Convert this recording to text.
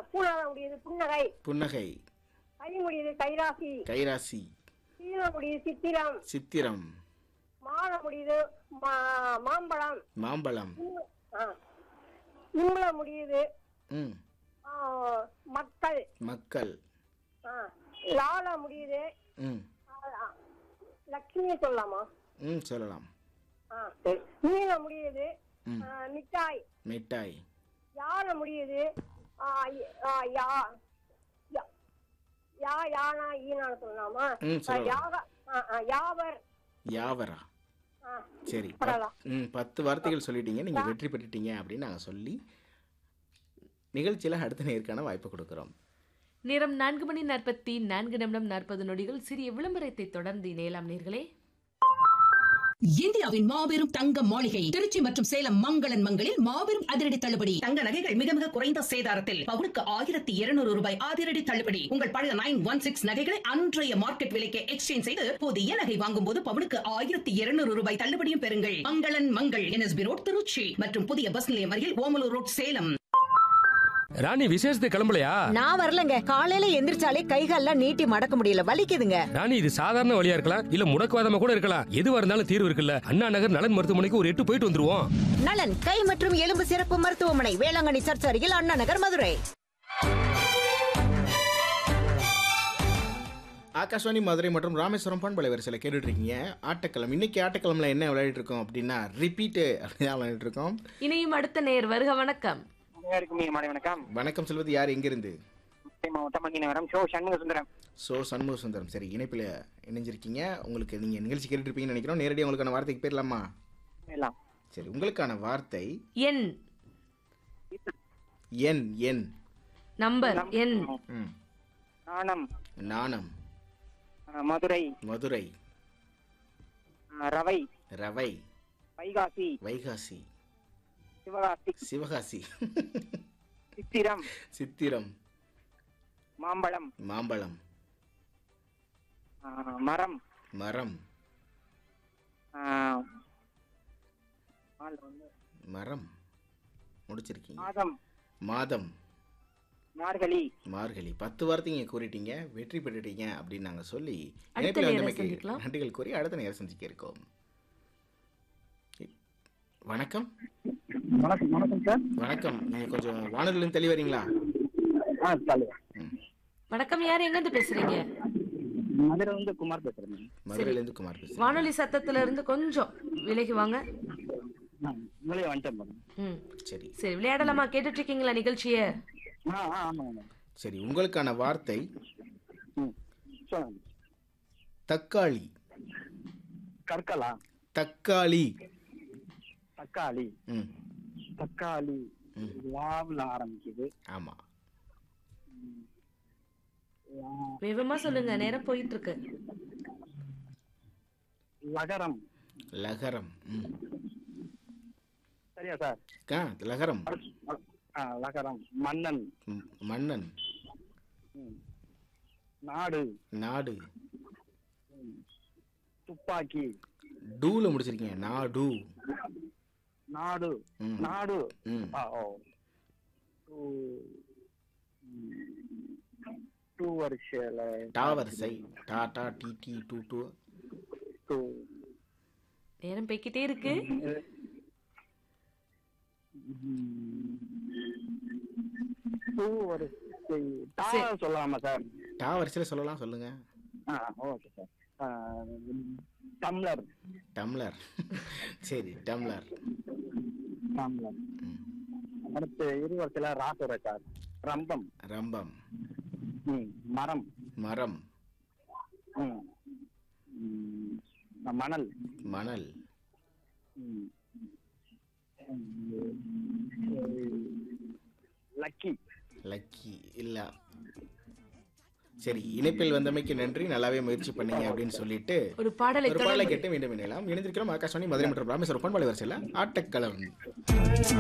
பூனால முடியுது புன்னகை புன்னகை கை முடியுது கைராசி கைராசி சீல முடியுது சித்திரம் சித்திரம் மாலை முடியுது மா- மாம்பழம் மாம்பழம் இம்மு- ஆ. இம்முல முடியுது ம் ஆ, மக்கள் மக்கள் ஆ. லால முடியுது ம் ஆ, லட்சுமி சொல்லலாமா ம் சொல்லலாம் ஆ. நீல முடியுது ம் ஆ, மிட்டாய் மிட்டாய் யார முடியுது ஆ, ய- ஆ, யா யா- யா யானா ஈனான்னு சொல்லலாமா ம், ஆ, சொல்லலாம். யாக ஆ, ஆ, யாவர் யாவரா ஆ, சரி பரவாயில்ல. பத்- ம் பத்து வார்த்தைகள் சொல்லிட்டீங்க நீங்கள் வெற்றி பெற்றுட்டீங்க அப்படின்னு நாங்கள் சொல்லி நிகழ்ச்சியில் அடுத்த நேருக்கான வாய்ப்பு கொடுக்குறோம் நேரம் நான்கு மணி நாற்பத்தி நான்கு நிமிடம் நாற்பது நொடிகள் சிறிய விளம்பரத்தை தொடர்ந்து இணையலாம் நேர்களே இந்தியாவின் மாபெரும் தங்க மாளிகை திருச்சி மற்றும் சேலம் மங்களன் மங்களில் மாபெரும் அதிரடி தள்ளுபடி தங்க நகைகள் மிக மிக குறைந்த சேதாரத்தில் பவுனுக்கு ஆயிரத்தி இருநூறு ரூபாய் அதிரடி தள்ளுபடி உங்கள் பழைய நைன் ஒன் சிக்ஸ் நகைகளை அன்றைய மார்க்கெட் விலைக்கு எக்ஸ்சேஞ்ச் செய்து புதிய நகை வாங்கும் போது பவுனுக்கு ஆயிரத்தி இருநூறு ரூபாய் தள்ளுபடியும் பெறுங்கள் மங்களன் மங்கள் என்எஸ்பி ரோட் திருச்சி மற்றும் புதிய பஸ் நிலையம் அருகில் ஓமலூர் ரோட் சேலம் ராணி விசேஷத்துக்கு கிளம்பலையா நான் வரலங்க காலையில எந்திரிச்சாலே கைகால்லாம் நீட்டி மடக்க முடியல வலிக்குதுங்க ராணி இது சாதாரண வழியா இருக்கலாம் இல்ல முடக்குவாதமா கூட இருக்கலாம் எதுவா இருந்தாலும் தீர்வு இருக்குல்ல அண்ணா நகர் நலன் மருத்துவமனைக்கு ஒரு எட்டு போயிட்டு வந்துருவோம் நலன் கை மற்றும் எலும்பு சிறப்பு மருத்துவமனை வேளாங்கண்ணி சர்ச் அருகில் அண்ணா நகர் மதுரை ஆகாஷ்வாணி மதுரை மற்றும் ராமேஸ்வரம் பண்பலை வரிசையில் கேட்டுட்டு இருக்கீங்க ஆட்டக்கிழமை இன்னைக்கு ஆட்டக்கிழமைல என்ன விளையாடிட்டு இருக்கோம் அப்படின்னா ரிப்பீட்டு அப்படின்னு விளையாடிட்டு இருக்கோம் இணையும் அடுத்த நேர் வருக வணக்கம் அனைவருக்கும் மிக மாலை வணக்கம் வணக்கம் சொல்வது யார் எங்கிருந்து மதுரை மாவட்டம் மங்கி நகரம் ஷோ சண்முக சுந்தரம் ஸோ சண்முக சுந்தரம் சரி இணைப்பில் இணைஞ்சிருக்கீங்க உங்களுக்கு நீங்கள் நிகழ்ச்சி கேட்டுட்டு இருப்பீங்கன்னு நினைக்கிறோம் நேரடியாக உங்களுக்கான வார்த்தைக்கு போயிடலாமா எல்லாம் சரி உங்களுக்கான வார்த்தை எண் என் என் நம்பர் எண் ம் நாணம் நாணம் அஹ், மதுரை மதுரை அஹ், ரவை ரவை வைகாசி வைகாசி சிவகாசி சிவகாசி சித்திரம் சித்திரம் மாம்பழம் மாம்பழம் அஹ், மரம் மரம் அஹ், ஆள் வந்து மரம் முடிச்சிருக்கீங்க மாதம் மாதம் மார்கழி மார்கழி பத்து வார்த்தைங்க கூறிட்டீங்க வெற்றி பெற்றுட்டீங்க அப்படின்னு நாங்கள் சொல்லி அடுத்த இணைப்பில் நேரம் வந்தமைக்கு சந்திக்கலாம். நன்றிகள் கூறி அடுத்த நேரம் சந்திக்க இருக்கோம் வணக்கம் வணக்கம் வணக்கம் சார் வணக்கம் நீங்கள் கொஞ்சம் வானொலியிலும் தெளி வரீங்களா ஆ சாலு வணக்கம் யார் எங்க இருந்து பேசுறீங்க மதுரை வந்து குமார் பேசுறேன் மதுரையிலேருந்து குமார் பேசுகிறேன் வானொலி சத்தத்துல இருந்து கொஞ்சம் விலகி வாங்க உங்களே வந்துட்டேன் பாருங்க ம் சரி சரி விளையாடலாமா கேட்டுட்டு இருக்கீங்களா நிகழ்ச்சிய ஆ ஆ ஆமாங்க சரி உங்களுக்கான வார்த்தை ம் சொல்லுங்க தக்காளி கற்களா தக்காளி தக்காளி ம் தக்காளி ம். லாவில் ஆரம்பிக்குது ஆமாம் லா- வேகமா சொல்லுங்க நேரம் போயிட்டு இருக்கு லகரம் லகரம் ம் சரியா சார் ஆ லகரம் ஆ லகரம் மன்னன் ம், மன்னன் ம். நாடு நாடு துப்பாக்கி டூல முடிச்சிருக்கீங்க நாடு நாடு ம். நாடு ம் ஆ ஓ டூ ம். டூ வரிசையில டா வரிசை டா டா டி டி டூ டூ டூ நேரம் போய்க்கிட்டே இருக்கு ம். டூ வரிசை டா சரி. சொல்லலாமா சார் டா வரிசையில் சொல்லலாம் சொல்லுங்க ஆ ஓகே சார் ஆ, டம்ளர் டம்ளர் சரி டம்ளர் டம்ளர் ம். அடுத்து இருவரிசையில ராசுரை சார் ரம்பம் ரம்பம் ம். மரம் மரம் ம். ம். மணல் மணல் ம். ம். லக்கி லக்கி இல்ல சரி இணைப்பில் வந்தமைக்கு நன்றி நல்லாவே முயற்சி பண்ணீங்க அப்படின்னு சொல்லிட்டு ஒரு பாடலை ஒரு பாடலை தொடர்ந்து கேட்டு மீண்டும் இணையலாம் இணைந்திருக்கிறோம் ஆகாஷவாணி மதுரை மற்றும் ராமேஸ்வரம் பண்பாடு வரிசையில் ஆட்டக்களம்